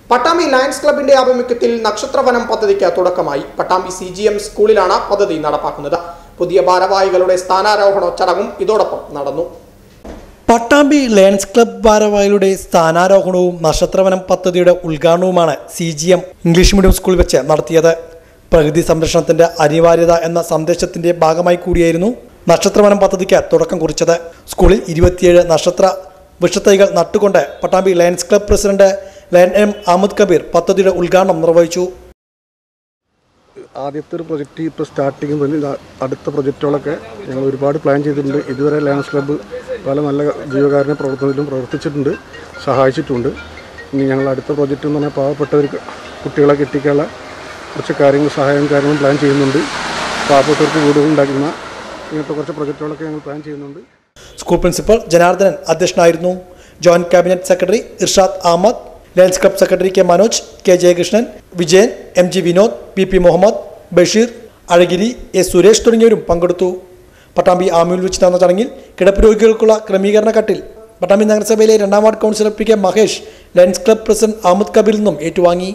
Pattambi lions ക്ലബിന്റെ ആഭിമുഖ്യത്തിൽ നക്ഷത്രവനം പദ്ധതിക്ക് തുടക്കമായി പട്ടാമ്പി സി ജി എം സ്കൂളിലാണ് പദ്ധതി നടപ്പാക്കുന്നത് പുതിയ ഭാരവാഹികളുടെ സ്ഥാനാരോഹണ ചടങ്ങും ഇതോടൊപ്പം നടന്നു പട്ടാമ്പി ലയൺസ് ക്ലബ് ഭാരവാഹികളുടെ സ്ഥാനാരോഹണവും നക്ഷത്രവനം പദ്ധതിയുടെ ഉദ്ഘാടനവുമാണ് C G M English medium സ്കൂളിൽ വെച്ച് നടത്തിയത് പ്രകൃതി സംരക്ഷണത്തിന്റെ അനിവാര്യത എന്ന സന്ദേശത്തിന്റെ ഭാഗമായി കൂടിയായിരുന്നു നക്ഷത്രവനം പദ്ധതിക്ക് തുടക്കം കുറിച്ചത് സ്കൂളിൽ ഇരുപത്തിയേഴ് നക്ഷത്ര വൃക്ഷത്തൈകൾ നട്ടുകൊണ്ട് Pattambi lions club president lion M Ahmed Kabir പദ്ധതിയുടെ ഉദ്ഘാടനം നിർവഹിച്ചു ആദ്യത്തെ ഒരു പ്രൊജക്റ്റ് ഇപ്പോൾ സ്റ്റാർട്ടിങ് മുതൽ ഇതാ അടുത്ത പ്രൊജക്റ്റുകളൊക്കെ ഞങ്ങൾ ഒരുപാട് പ്ലാൻ ചെയ്തിട്ടുണ്ട് ഇതുവരെ ലയൺസ് ക്ലബ്ബ് പല നല്ല ജീവകാരുണ്യ പ്രവർത്തനത്തിലും പ്രവർത്തിച്ചിട്ടുണ്ട് സഹായിച്ചിട്ടുണ്ട് ഇനി ഞങ്ങൾ അടുത്ത പ്രൊജക്റ്റ് എന്ന് പറഞ്ഞാൽ പാവപ്പെട്ടവർക്ക് കുട്ടികളെ കെട്ടിക്കാനുള്ള കുറച്ച് കാര്യങ്ങൾ സഹായം കാര്യങ്ങളും പ്ലാൻ ചെയ്യുന്നുണ്ട് പാവപ്പെട്ടവർക്ക് വീടുകൾ ഉണ്ടാക്കുന്ന ഇങ്ങനത്തെ കുറച്ച് പ്രൊജക്റ്റുകളൊക്കെ ഞങ്ങൾ പ്ലാൻ ചെയ്യുന്നുണ്ട് സ്കൂൾ പ്രിൻസിപ്പൽ ജനാർദ്ദനൻ അധ്യക്ഷനായിരുന്നു joint cabinet secretary Irshad Ahmed lions club secretary K Manoj K Jayakrishnan Vijayan M G Vinod P P Muhammad Basheer അഴഗിരി എ സുരേഷ് തുടങ്ങിയവരും പങ്കെടുത്തു പട്ടാമ്പി ആമിയിൽ വെച്ച് നടന്ന ചടങ്ങിൽ കിടപ്പ് രോഗികൾക്കുള്ള ക്രമീകരണ കട്ടിൽ പട്ടാമ്പി നഗരസഭയിലെ രണ്ടാം ward councillor P K Mahesh lions club president Ahmed കബീറിൽ നിന്നും ഏറ്റുവാങ്ങി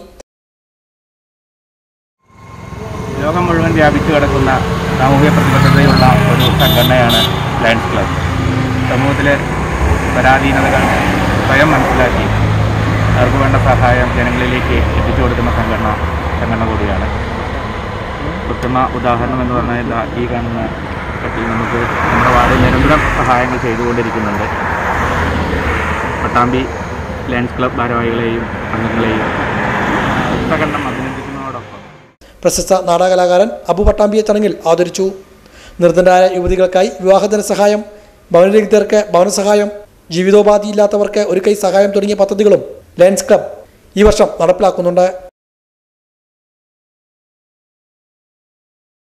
ലോകം മുഴുവൻ വ്യാപിച്ചു കിടക്കുന്ന സാമൂഹിക പ്രതിബദ്ധതയുള്ള ഒരു സംഘടനയാണ് ലയൺസ് ക്ലബ് സമൂഹത്തിലെ പരാധീനതകൾ സ്വയം മനസ്സിലാക്കി അവർക്ക് വേണ്ട സഹായം ജനങ്ങളിലേക്ക് എത്തിച്ചു കൊടുക്കുന്ന സംഘടന സംഘടന കൂടിയാണ് ഉത്തമ ഉദാഹരണം എന്ന് പറഞ്ഞാൽ ഇതാ ഈ കാണുന്ന കട്ടിൽ നമുക്ക് നമ്മുടെ വാർഡിൽ നിരന്തരം സഹായങ്ങൾ ചെയ്തുകൊണ്ടിരിക്കുന്നുണ്ട് പട്ടാമ്പി ലയൺസ് ക്ലബ് ഭാരവാഹികളെയും അംഗങ്ങളെയും സംഘടന അഭിനന്ദിക്കുന്നതോടൊപ്പം പ്രശസ്ത നാടകകലാകാരൻ അബു പട്ടാമ്പിയെ ചടങ്ങിൽ ആദരിച്ചു നിർദ്ധനരായ യുവതികൾക്കായി വിവാഹധന സഹായം ഭവനരഹിതർക്ക് ഭവനസഹായം ജീവിതോപാധിയില്ലാത്തവർക്ക് ഒരു കൈ സഹായം തുടങ്ങിയ പദ്ധതികളും ലയൺസ് ക്ലബ് ഈ വർഷം നടപ്പിലാക്കുന്നുണ്ട്